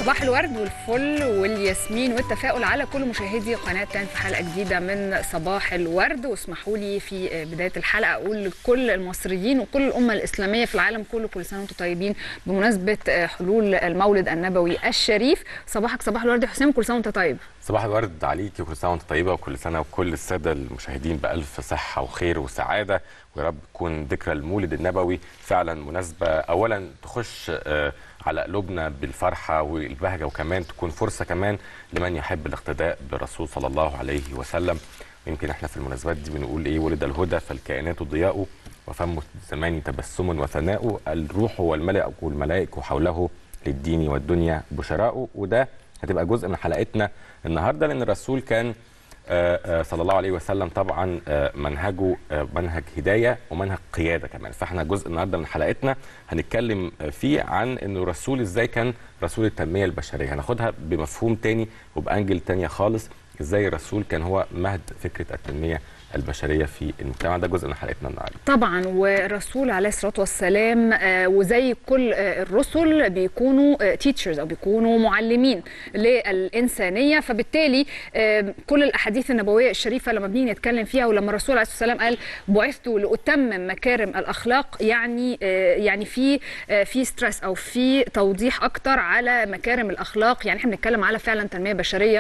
صباح الورد والفل والياسمين والتفاؤل على كل مشاهدي قناه تان في حلقه جديده من صباح الورد واسمحوا لي في بدايه الحلقه اقول لكل المصريين وكل الامه الاسلاميه في العالم كله كل سنه وانتم طيبين بمناسبه حلول المولد النبوي الشريف صباحك صباح الورد يا حسام كل سنه وانت طيب صباح الورد عليكي وكل سنه وانت طيبه وكل سنه وكل الساده المشاهدين بالف صحه وخير وسعاده ويا رب تكون ذكرى المولد النبوي فعلا مناسبه اولا تخش على قلوبنا بالفرحه والبهجه وكمان تكون فرصه كمان لمن يحب الاقتداء بالرسول صلى الله عليه وسلم يمكن احنا في المناسبات دي بنقول ايه ولد الهدى فالكائنات ضياء وفم الزمان تبسم وثناء الروح والملائكه والملائكه حوله للدين والدنيا بشراء وده هتبقى جزء من حلقتنا النهارده لان الرسول كان صلى الله عليه وسلم طبعا منهجه منهج هدايه ومنهج قياده كمان فاحنا جزء النهارده من حلقتنا هنتكلم فيه عن انه الرسول ازاي كان رسول التنميه البشريه هناخدها بمفهوم تاني وبانجل تانيه خالص ازاي الرسول كان هو مهد فكره التنميه البشريه في المجتمع ده جزء من حلقتنا النهارده. طبعا والرسول عليه الصلاه والسلام وزي كل الرسل بيكونوا تيتشرز او بيكونوا معلمين للانسانيه فبالتالي كل الاحاديث النبويه الشريفه لما بنيجي نتكلم فيها ولما الرسول عليه الصلاه والسلام قال بعثت لاتمم مكارم الاخلاق يعني يعني في في ستريس او في توضيح اكتر على مكارم الاخلاق يعني احنا بنتكلم على فعلا تنميه بشريه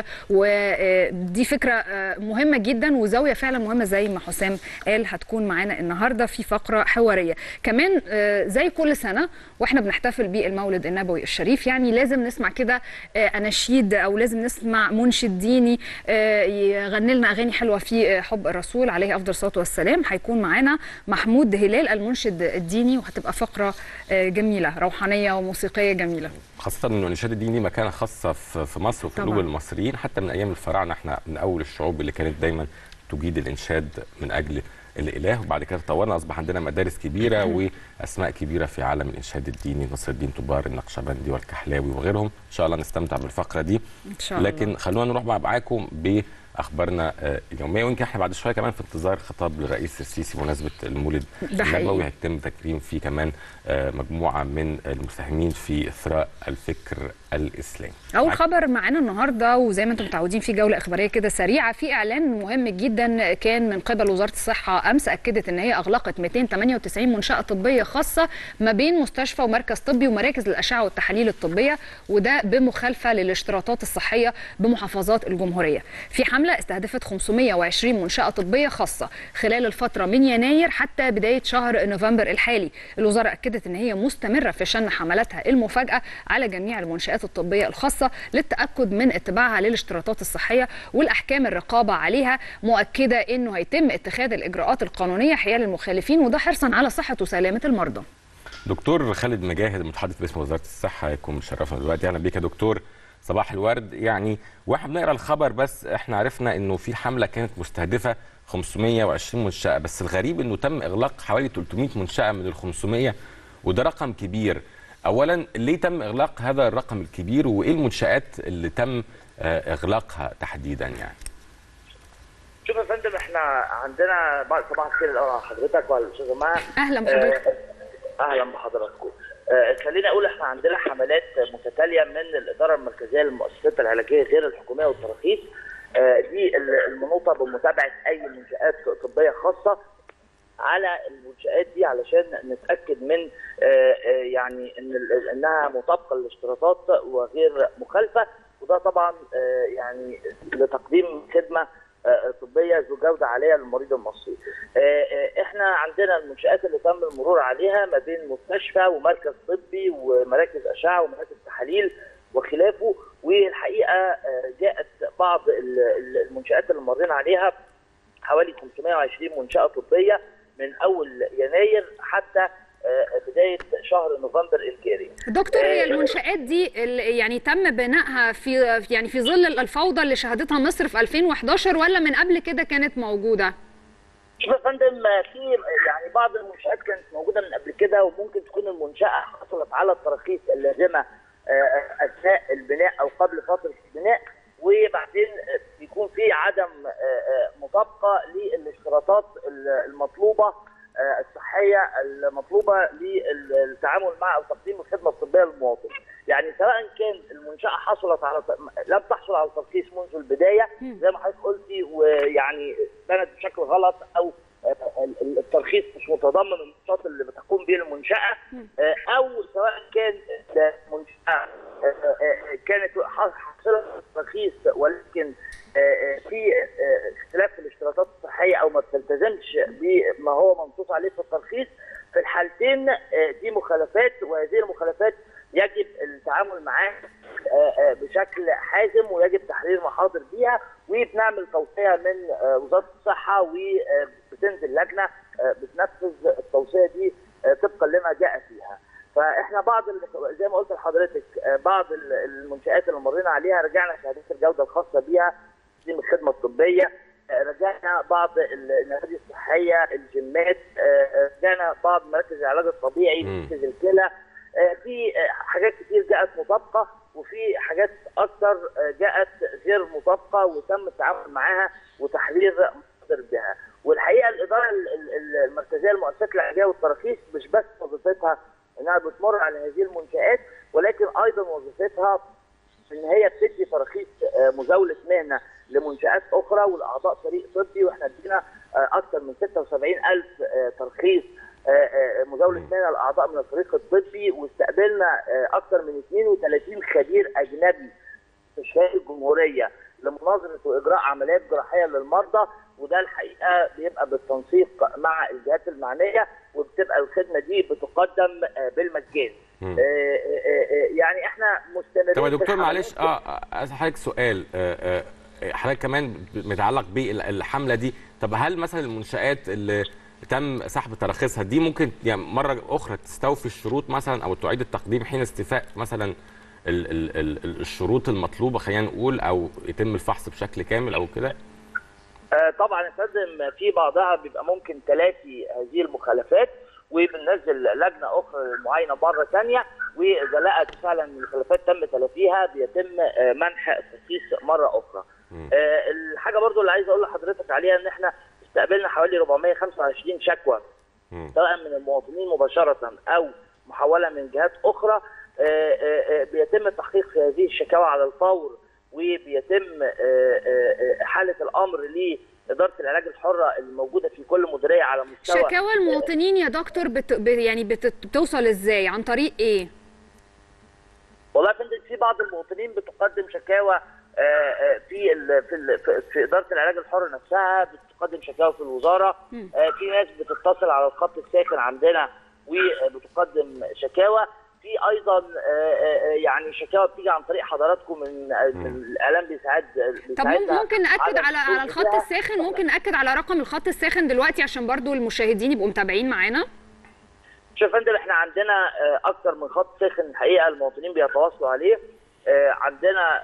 ودي فكره مهمه جدا وزاويه فعلا مهمه زي ما حسام قال هتكون معانا النهارده في فقره حواريه كمان زي كل سنه واحنا بنحتفل بالمولد النبوي الشريف يعني لازم نسمع كده اناشيد او لازم نسمع منشد ديني يغني لنا اغاني حلوه في حب الرسول عليه افضل الصلاه والسلام هيكون معانا محمود هلال المنشد الديني وهتبقى فقره جميله روحانيه وموسيقيه جميله خاصة انه الانشاد الديني مكانة خاصة في مصر وفي قلوب المصريين حتى من ايام الفراعنة احنا من اول الشعوب اللي كانت دايما تجيد الانشاد من اجل الاله وبعد كده تطورنا اصبح عندنا مدارس كبيره واسماء كبيره في عالم الانشاد الديني نصر الدين طبار النقشبندي والكحلاوي وغيرهم ان شاء الله نستمتع بالفقره دي ان شاء الله لكن خلونا نروح معاكم باخبارنا اليوميه ويمكن احنا بعد شويه كمان في انتظار خطاب للرئيس السيسي بمناسبه المولد النبوي هيتم تكريم فيه كمان مجموعه من المساهمين في اثراء الفكر الاسلامي اول خبر معانا النهارده وزي ما انتم متعودين في جوله اخباريه كده سريعه في اعلان مهم جدا كان من قبل وزاره الصحه امس اكدت ان هي اغلقت 298 منشاه طبيه خاصه ما بين مستشفى ومركز طبي ومراكز الاشعه والتحاليل الطبيه وده بمخالفه للاشتراطات الصحيه بمحافظات الجمهوريه في حمله استهدفت 520 منشاه طبيه خاصه خلال الفتره من يناير حتى بدايه شهر نوفمبر الحالي الوزاره اكدت ان هي مستمره في شن حملاتها المفاجاه على جميع المنشات الطبيه الخاصه للتاكد من اتباعها للاشتراطات الصحيه والاحكام الرقابه عليها مؤكده انه هيتم اتخاذ الاجراءات القانونيه حيال المخالفين وده حرصا على صحه وسلامه المرضى. دكتور خالد مجاهد المتحدث باسم وزاره الصحه هيكون مشرفنا دلوقتي اهلا بيك يا دكتور صباح الورد يعني واحنا بنقرا الخبر بس احنا عرفنا انه في حمله كانت مستهدفه 520 منشاه بس الغريب انه تم اغلاق حوالي 300 منشاه من ال 500 وده رقم كبير اولا ليه تم اغلاق هذا الرقم الكبير وايه المنشات اللي تم اغلاقها تحديدا يعني شوف يا فندم احنا عندنا صباح الخير الاول حضرتك والاستاذه معاذ اهلا بحضرتك اهلا بحضراتكم آه خليني اقول احنا عندنا حملات متتاليه من الاداره المركزيه للمؤسسات العلاجيه غير الحكوميه والتراخيص آه دي المنوطه بمتابعه اي منشات طبيه خاصه على المنشات دي علشان نتاكد من آه يعني ان انها مطابقه للاشتراطات وغير مخالفه وده طبعا يعني لتقديم خدمه طبيه ذو جوده عاليه للمريض المصري. احنا عندنا المنشات اللي تم المرور عليها ما بين مستشفى ومركز طبي ومراكز اشعه ومراكز تحاليل وخلافه والحقيقه جاءت بعض المنشات اللي مرينا عليها حوالي 520 منشاه طبيه من اول يناير حتى بدايه شهر نوفمبر الجاري. دكتور هي المنشات دي يعني تم بنائها في يعني في ظل الفوضى اللي شهدتها مصر في 2011 ولا من قبل كده كانت موجوده؟ شوف يا فندم في يعني بعض المنشات كانت موجوده من قبل كده وممكن تكون المنشاه حصلت على التراخيص اللازمه اثناء البناء او قبل فتره البناء وبعدين بيكون في عدم مطابقه للاشتراطات المطلوبه الصحيه المطلوبه للتعامل مع او تقديم الخدمه الطبيه للمواطن. يعني سواء كان المنشاه حصلت على لم تحصل على ترخيص منذ البدايه زي ما حضرتك قلتي ويعني بنت بشكل غلط او الترخيص مش متضمن النشاط اللي بتقوم به المنشاه او سواء كان منشاه كانت حاصله ترخيص ولكن في اختلاف في الاشتراطات الصحيه او ما بتلتزمش بما هو منصوص عليه في الترخيص في الحالتين دي مخالفات وهذه المخالفات يجب التعامل معاها بشكل حازم ويجب تحرير محاضر بيها وبنعمل توصيه من وزاره الصحه وبتنزل لجنه بتنفذ التوصيه دي طبقا لما جاء فيها. فاحنا بعض زي ما قلت لحضرتك بعض المنشات اللي مرينا عليها رجعنا شهادات الجوده الخاصه بيها دي من الخدمه الطبيه رجعنا بعض النوادي الصحيه الجيمات رجعنا بعض مراكز العلاج الطبيعي مراكز الكلى في حاجات كتير جاءت مطابقه وفي حاجات اكثر جاءت غير مطابقه وتم التعامل معاها وتحرير مصدر بها والحقيقه الاداره المركزيه للمؤسسات العلاجيه والتراخيص مش بس وظيفتها انها بتمر على هذه المنشات ولكن ايضا وظيفتها ان هي بتدي تراخيص مزاوله مهنه لمنشات اخرى والاعضاء فريق طبي واحنا ادينا اكثر من 76000 ترخيص مزاوله مهنه الاعضاء من الفريق الطبي واستقبلنا اكثر من 32 خبير اجنبي في مستشفيات الجمهوريه لمناظره واجراء عمليات جراحيه للمرضى وده الحقيقه بيبقى بالتنسيق مع الجهات المعنيه وبتبقى الخدمه دي بتقدم بالمجان. يعني احنا مستمرين طب يا دكتور معلش اه عايز حضرتك سؤال آه آه حضرتك كمان متعلق بالحمله دي طب هل مثلا المنشات اللي تم سحب تراخيصها دي ممكن يعني مره اخرى تستوفي الشروط مثلا او تعيد التقديم حين استيفاء مثلا ال ال ال الشروط المطلوبه خلينا نقول او يتم الفحص بشكل كامل او كده؟ آه طبعا يا فندم في بعضها بيبقى ممكن تلافي هذه المخالفات وبننزل لجنه اخرى للمعاينه مره ثانيه واذا لقت فعلا المخالفات تم تلافيها بيتم منح الترخيص مره اخرى. آه الحاجه برضو اللي عايز اقول لحضرتك عليها ان احنا استقبلنا حوالي 425 شكوى سواء من المواطنين مباشره او محوله من جهات اخرى آآ آآ بيتم التحقيق في هذه الشكاوى على الفور وبيتم حاله الامر لاداره العلاج الحره الموجوده في كل مديريه على مستوى شكاوى المواطنين يا دكتور بت... يعني بت... بتوصل ازاي عن طريق ايه؟ والله يا فندم في بعض المواطنين بتقدم شكاوى في ال في ال في اداره العلاج الحر نفسها بتقدم شكاوى في الوزاره في ناس بتتصل على الخط الساخن عندنا وبتقدم شكاوى في ايضا يعني شكاوى بتيجي عن طريق حضراتكم من الاعلام بيساعد طب ممكن ناكد على على الخط الساخن ممكن ناكد على رقم الخط الساخن دلوقتي عشان برضو المشاهدين يبقوا متابعين معانا شوف يا فندم احنا عندنا اكثر من خط ساخن الحقيقه المواطنين بيتواصلوا عليه عندنا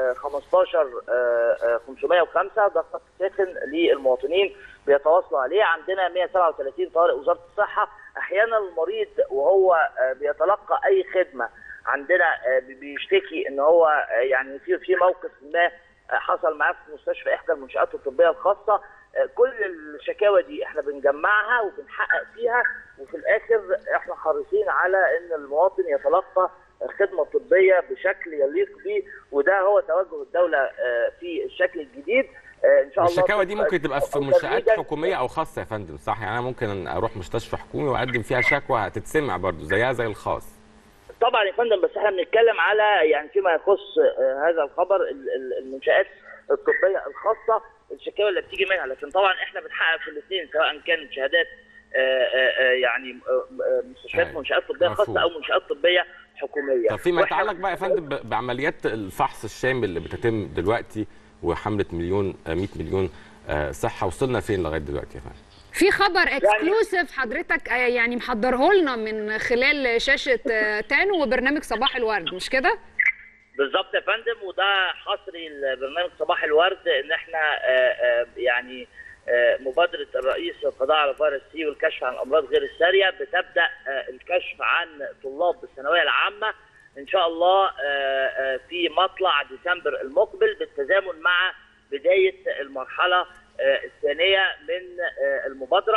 15 505 ده خط ساخن للمواطنين بيتواصلوا عليه عندنا 137 طوارئ وزاره الصحه احيانا المريض وهو بيتلقى اي خدمه عندنا بيشتكي ان هو يعني في في موقف ما حصل معاه في مستشفى احدى المنشات الطبيه الخاصه كل الشكاوى دي احنا بنجمعها وبنحقق فيها وفي الاخر احنا حريصين على ان المواطن يتلقى خدمه طبيه بشكل يليق به وده هو توجه الدوله في الشكل الجديد ان شاء الله الشكاوى دي ممكن تبقى في منشات حكوميه او خاصه يا فندم صح يعني انا ممكن اروح مستشفى حكومي واقدم فيها شكوى هتتسمع برضو زيها زي الخاص طبعا يا فندم بس احنا بنتكلم على يعني فيما يخص هذا الخبر المنشات الطبيه الخاصه الشكاوى اللي بتيجي منها لكن طبعا احنا بنحقق في الاثنين سواء كانت شهادات يعني مستشفيات منشات طبيه خاصه او منشات طبيه حكوميه طب فيما يتعلق بقى يا فندم بعمليات الفحص الشامل اللي بتتم دلوقتي وحمله مليون 100 مليون صحه وصلنا فين لغايه دلوقتي يا فندم؟ في خبر اكسكلوسيف حضرتك يعني محضره لنا من خلال شاشه تانو وبرنامج صباح الورد مش كده؟ بالظبط يا فندم وده حصري البرنامج صباح الورد ان احنا يعني مبادره الرئيس للقضاء على فيروس سي والكشف عن الامراض غير الساريه بتبدا الكشف عن طلاب الثانويه العامه ان شاء الله في مطلع ديسمبر المقبل بالتزامن مع بدايه المرحله الثانيه من المبادره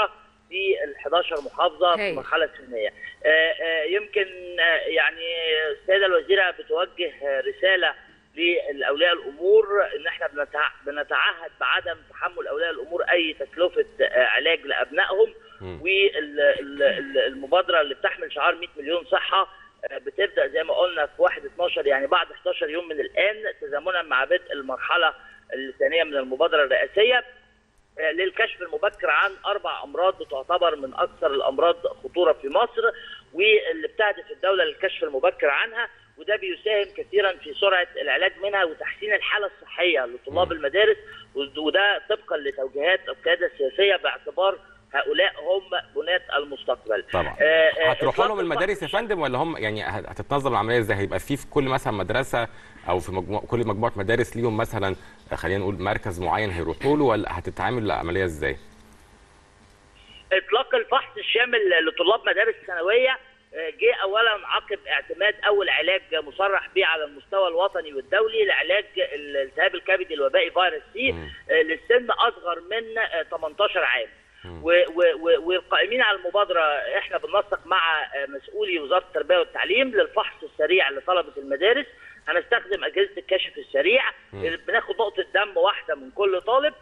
في ال 11 محافظه في هايل. المرحله السنيه. آه، آه، يمكن آه، يعني السيده الوزيره بتوجه آه، رساله لاولياء الامور ان احنا بنتع- بنتعهد بعدم تحمل اولياء الامور اي تكلفه آه، علاج لابنائهم مم. والمبادره اللي بتحمل شعار 100 مليون صحه آه، بتبدا زي ما قلنا في 1 12 يعني بعد 11 يوم من الان تزامنا مع بدء المرحله الثانيه من المبادره الرئاسيه آه، للكشف المبكر عن اربع امراض تعتبر من اكثر الامراض خطوره في مصر واللي بتهدف الدوله للكشف المبكر عنها وده بيساهم كثيرا في سرعه العلاج منها وتحسين الحاله الصحيه لطلاب المدارس وده طبقا لتوجيهات القياده السياسيه باعتبار هؤلاء هم بناة المستقبل. طبعا آه، آه، هتروحوا لهم إطلاق المدارس يا الفحص فندم ولا هم يعني هت- هتتنظم العمليه ازاي هيبقى في في كل مثلا مدرسه او في مجموع كل مجموعه مدارس ليهم مثلا خلينا نقول مركز معين هيروحوا له ولا هتتعامل العمليه ازاي اطلاق الفحص الشامل لطلاب مدارس ثانويه آه، جه اولا عقب اعتماد اول علاج مصرح به على المستوى الوطني والدولي لعلاج الالتهاب الكبدي الوبائي فيروس سي مم. آه، للسن اصغر من آه، 18 عام مم. و- و- و- والقائمين على المبادره احنا بننسق مع آه، مسؤولي وزاره التربيه والتعليم للفحص السريع لطلبه المدارس هنستخدم اجهزه الكشف السريع مم. بناخد نقطه دم واحده من كل طالب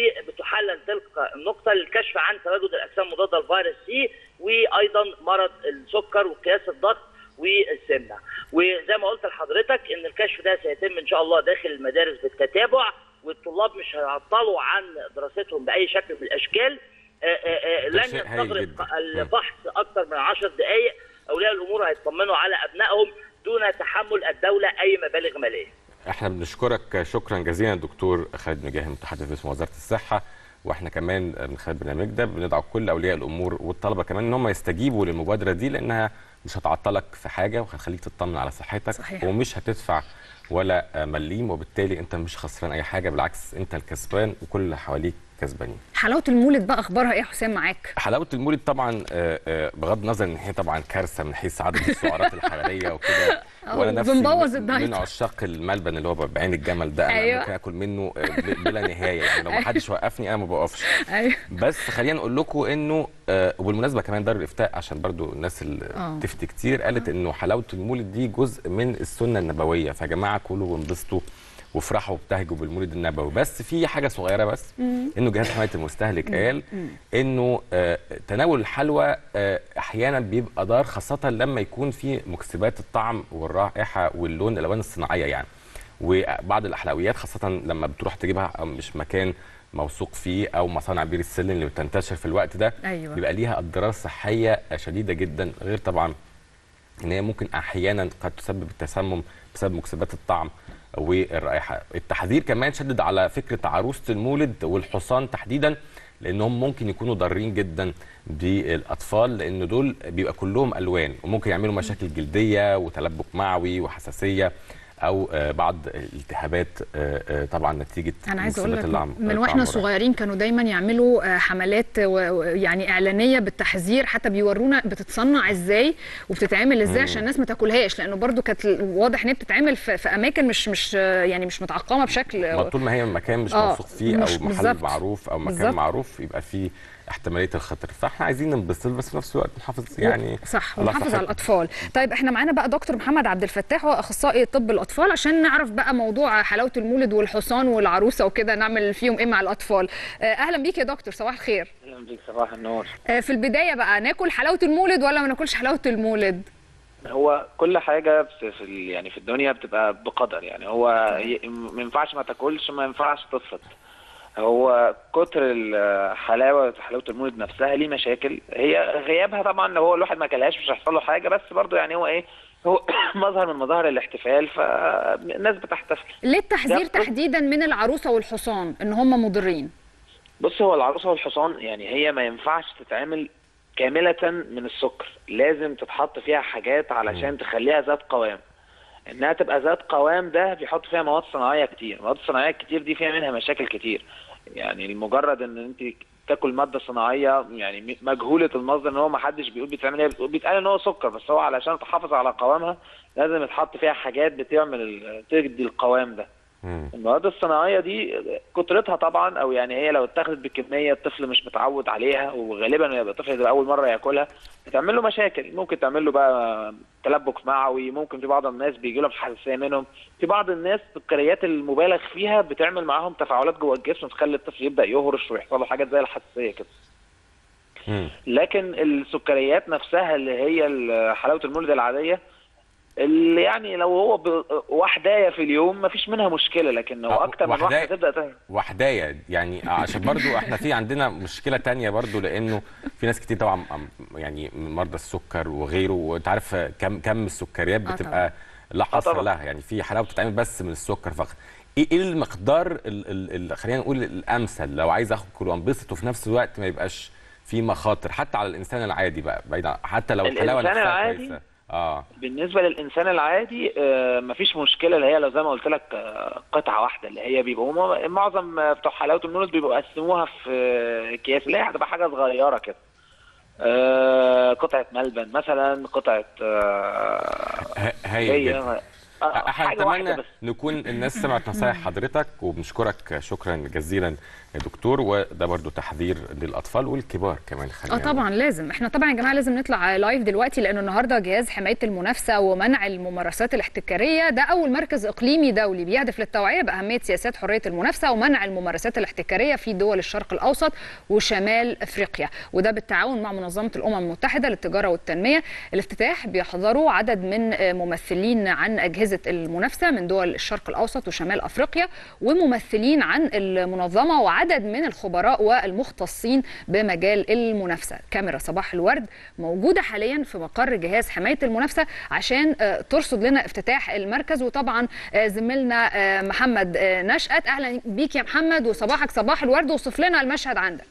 وبتحلل تلك النقطه للكشف عن تواجد الاجسام المضاده لفيروس سي وايضا مرض السكر وقياس الضغط والسمنه وزي ما قلت لحضرتك ان الكشف ده سيتم ان شاء الله داخل المدارس بالتتابع والطلاب مش هيعطلوا عن دراستهم باي شكل من الاشكال آه، آه، آه، ده لن شيء هايل يستغرق جدا. الفحص اكثر من 10 دقائق اولياء الامور هيطمنوا على ابنائهم دون تحمل الدوله اي مبالغ ماليه احنا بنشكرك شكرا جزيلا دكتور خالد مجاهد متحدث باسم وزاره الصحه واحنا كمان من خلال البرنامج ده بندعو كل اولياء الامور والطلبه كمان ان هم يستجيبوا للمبادره دي لانها مش هتعطلك في حاجه وهتخليك تطمن على صحتك صحيح. ومش هتدفع ولا مليم وبالتالي انت مش خسران اي حاجه بالعكس انت الكسبان وكل اللي حواليك كسبانين حلاوه المولد بقى اخبارها ايه يا حسام معاك حلاوه المولد طبعا آه، آه، بغض النظر ان هي طبعا كارثه من حيث عدد السعرات الحراريه وكده أو وانا نفسي بنبوظ من- الدايت. من عشاق الملبن اللي هو بعين الجمل ده انا أيوة. ممكن اكل منه آه، ب- بلا نهايه يعني لو ما حدش وقفني انا ما بوقفش ايوه بس خلينا نقول لكم انه آه، وبالمناسبه كمان دار الافتاء عشان برضو الناس اللي آه. تفتي كتير قالت انه حلاوه المولد دي جزء من السنه النبويه فيا جماعه كلوا وانبسطوا وافرحوا وابتهجوا بالمولد النبوي بس في حاجه صغيره بس انه جهاز حمايه المستهلك قال انه آه، تناول الحلوى آه، احيانا بيبقى ضار خاصه لما يكون في مكسبات الطعم والرائحه واللون الالوان الصناعيه يعني وبعض الاحلويات خاصه لما بتروح تجيبها أو مش مكان موثوق فيه او مصانع بير السلم اللي بتنتشر في الوقت ده أيوة. بيبقى ليها اضرار صحيه شديده جدا غير طبعا ان هي ممكن احيانا قد تسبب التسمم بسبب مكسبات الطعم والرائحه التحذير كمان شدد على فكره عروسه المولد والحصان تحديدا لانهم ممكن يكونوا ضارين جدا بالاطفال لان دول بيبقى كلهم الوان وممكن يعملوا مشاكل جلديه وتلبك معوي وحساسيه او آه، بعض الالتهابات آه، آه، طبعا نتيجه انا عايزه اقول لك المكسبات اللي عم- من الطعم واحنا والرائحة. صغيرين كانوا دايما يعملوا آه، حملات و- و- يعني اعلانيه بالتحذير حتى بيورونا بتتصنع ازاي وبتتعمل ازاي عشان الناس ما تاكلهاش لانه برضو كانت ال- واضح ان هي بتتعمل في, في اماكن مش مش آه، يعني مش متعقمه بشكل ما طول ما هي مكان مش آه، موثوق فيه مش- او محل بالظبط. معروف او مكان بالظبط. معروف يبقى فيه احتماليه الخطر فاحنا عايزين ننبسط بس في نفس الوقت نحافظ يعني صح على ونحافظ على صحتنا. الاطفال طيب احنا معانا بقى دكتور محمد عبد الفتاح هو اخصائي طب الاطفال عشان نعرف بقى موضوع حلاوه المولد والحصان والعروسه وكده نعمل فيهم ايه مع الاطفال آه، اهلا بيك يا دكتور صباح الخير اهلا بيك صباح النور آه، في البدايه بقى ناكل حلاوه المولد ولا ما ناكلش حلاوه المولد هو كل حاجه في في ال- يعني في الدنيا بتبقى بقدر يعني هو ي- ما ينفعش ما تاكلش ما ينفعش تفرط هو كتر الحلاوه حلاوه المولد نفسها ليه مشاكل هي غيابها طبعا لو هو الواحد ما اكلهاش مش هيحصل له حاجه بس برضه يعني هو ايه هو مظهر من مظاهر الاحتفال فالناس بتحتفل ليه التحذير ده- تحديدا من العروسه والحصان ان هم مضرين بص هو العروسه والحصان يعني هي ما ينفعش تتعمل كامله من السكر لازم تتحط فيها حاجات علشان تخليها ذات قوام انها تبقى ذات قوام ده بيحط فيها مواد صناعيه كتير المواد الصناعيه كتير دي فيها منها مشاكل كتير يعني المجرد ان انت تاكل ماده صناعيه يعني م- مجهوله المصدر ان هو ما حدش بيقول بيتعمل ايه بتقول- بيتقال ان هو سكر بس هو علشان تحافظ على قوامها لازم يتحط فيها حاجات بتعمل ال- تدي القوام ده مم. المواد الصناعيه دي كترتها طبعا او يعني هي لو اتاخدت بكميه الطفل مش متعود عليها وغالبا يبقى الطفل ده اول مره ياكلها بتعمل له مشاكل ممكن تعمل له بقى تلبك معوي ممكن في بعض الناس بيجي لهم حساسيه منهم في بعض الناس السكريات المبالغ فيها بتعمل معاهم تفاعلات جوه الجسم تخلي الطفل يبدا يهرش ويحصل له حاجات زي الحساسيه كده مم. لكن السكريات نفسها اللي هي ال- حلاوه المولد العاديه اللي يعني لو هو ب- وحدايه في اليوم مفيش منها مشكله لكن لو آه، اكتر من وحداية- واحده تبدا تاني وحدايه يعني عشان برضو احنا في عندنا مشكله تانية برضو لانه في ناس كتير طبعا أم- يعني مرضى السكر وغيره وانت عارف كم كم السكريات آه بتبقى لا حصر طبعاً. لها يعني في حلاوه بتتعمل بس من السكر فقط ايه إيه المقدار ال ال ال خلينا نقول الامثل لو عايز اخد وانبسط وفي نفس الوقت ما يبقاش في مخاطر حتى على الانسان العادي بقى بعيد عن- حتى لو الحلاوه الإنسان نفسها العادي؟ كويسه اه بالنسبه للانسان العادي آه، مفيش مشكله اللي هي لو زي ما قلت لك آه، قطعه واحده اللي هي بيبقوا هم معظم آه، بتوع حلاوه المولد بيبقوا قسموها في آه، اكياس اللي هي هتبقى حاجه صغيره كده آه، قطعه ملبن مثلا قطعه آه، ه- هايل هي جدا آه، احنا حاجه واحده نتمنى بس نكون الناس سمعت نصايح حضرتك وبنشكرك شكرا جزيلا يا دكتور وده برضو تحذير للاطفال والكبار كمان اه خلينا طبعا لازم احنا طبعا يا جماعه لازم نطلع لايف دلوقتي لانه النهارده جهاز حمايه المنافسه ومنع الممارسات الاحتكاريه ده اول مركز اقليمي دولي بيهدف للتوعيه باهميه سياسات حريه المنافسه ومنع الممارسات الاحتكاريه في دول الشرق الاوسط وشمال افريقيا وده بالتعاون مع منظمه الامم المتحده للتجاره والتنميه الافتتاح بيحضره عدد من آه، ممثلين عن اجهزه المنافسه من دول الشرق الاوسط وشمال افريقيا وممثلين عن المنظمه وعدد من الخبراء والمختصين بمجال المنافسه كاميرا صباح الورد موجوده حاليا في مقر جهاز حمايه المنافسه عشان آه، ترصد لنا افتتاح المركز وطبعا آه، زميلنا آه، محمد آه، نشأت اهلا بيك يا محمد وصباحك صباح الورد وصف لنا المشهد عندك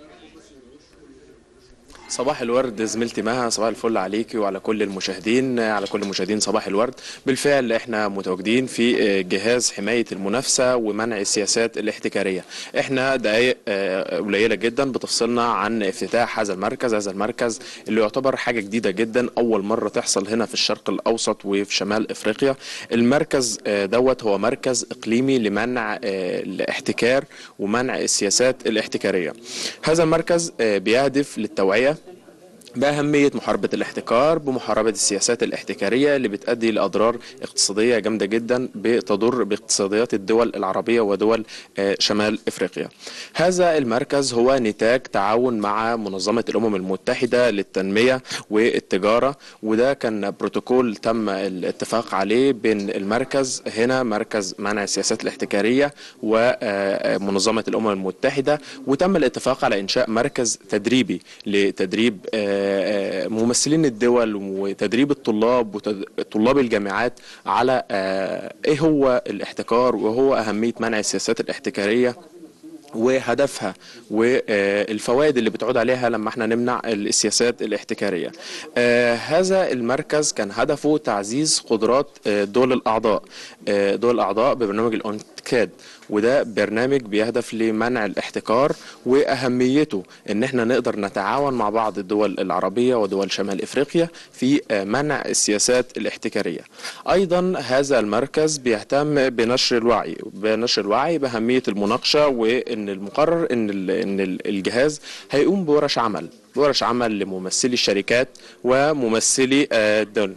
صباح الورد زميلتي مها صباح الفل عليكي وعلى كل المشاهدين على كل المشاهدين صباح الورد بالفعل احنا متواجدين في جهاز حماية المنافسة ومنع السياسات الاحتكارية احنا دقايق آه، قليلة جدا بتفصلنا عن افتتاح هذا المركز هذا المركز اللي يعتبر حاجة جديدة جدا اول مرة تحصل هنا في الشرق الاوسط وفي شمال افريقيا المركز آه، دوت هو مركز اقليمي لمنع آه، الاحتكار ومنع السياسات الاحتكارية هذا المركز آه، بيهدف للتوعية بأهمية محاربة الاحتكار بمحاربة السياسات الاحتكارية اللي بتؤدي لأضرار اقتصادية جامدة جدا بتضر باقتصاديات الدول العربية ودول آه، شمال إفريقيا هذا المركز هو نتاج تعاون مع منظمة الأمم المتحدة للتنمية والتجارة وده كان بروتوكول تم الاتفاق عليه بين المركز هنا مركز منع السياسات الاحتكارية ومنظمة الأمم المتحدة وتم الاتفاق على إنشاء مركز تدريبي لتدريب آه، آه، ممثلين الدول وتدريب الطلاب وطلاب الجامعات على آه، ايه هو الاحتكار وهو اهميه منع السياسات الاحتكاريه وهدفها والفوائد اللي بتعود عليها لما احنا نمنع السياسات الاحتكاريه. آه، هذا المركز كان هدفه تعزيز قدرات آه، دول الاعضاء آه، دول الاعضاء ببرنامج الاونكاد وده برنامج بيهدف لمنع الاحتكار واهميته ان احنا نقدر نتعاون مع بعض الدول العربيه ودول شمال افريقيا في آه، منع السياسات الاحتكاريه. ايضا هذا المركز بيهتم بنشر الوعي بنشر الوعي باهميه المناقشه وان المقرر ان ال- ان ال- الجهاز هيقوم بورش عمل ورش عمل لممثلي الشركات وممثلي آه، الدول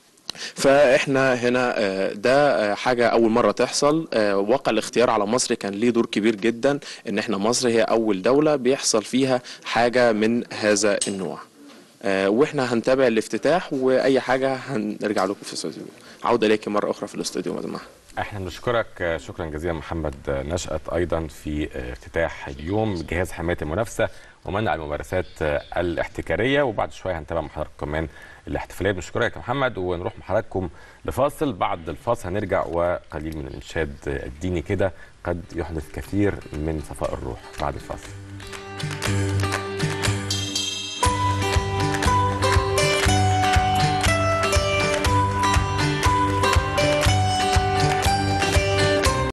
فاحنا هنا آه، ده آه، حاجه اول مره تحصل آه، واقع الاختيار على مصر كان ليه دور كبير جدا ان احنا مصر هي اول دوله بيحصل فيها حاجه من هذا النوع آه، واحنا هنتابع الافتتاح واي حاجه هنرجع لكم في الاستوديو عوده اليك مره اخرى في الاستوديو مدام مها. احنا بنشكرك شكرا جزيلا محمد نشأت ايضا في افتتاح اليوم جهاز حمايه المنافسه ومنع الممارسات الاحتكاريه وبعد شويه هنتابع مع حضراتكم كمان الاحتفاليه بنشكرك يا محمد ونروح مع حضراتكم لفاصل بعد الفاصل هنرجع وقليل من الانشاد الديني كده قد يحدث كثير من صفاء الروح بعد الفاصل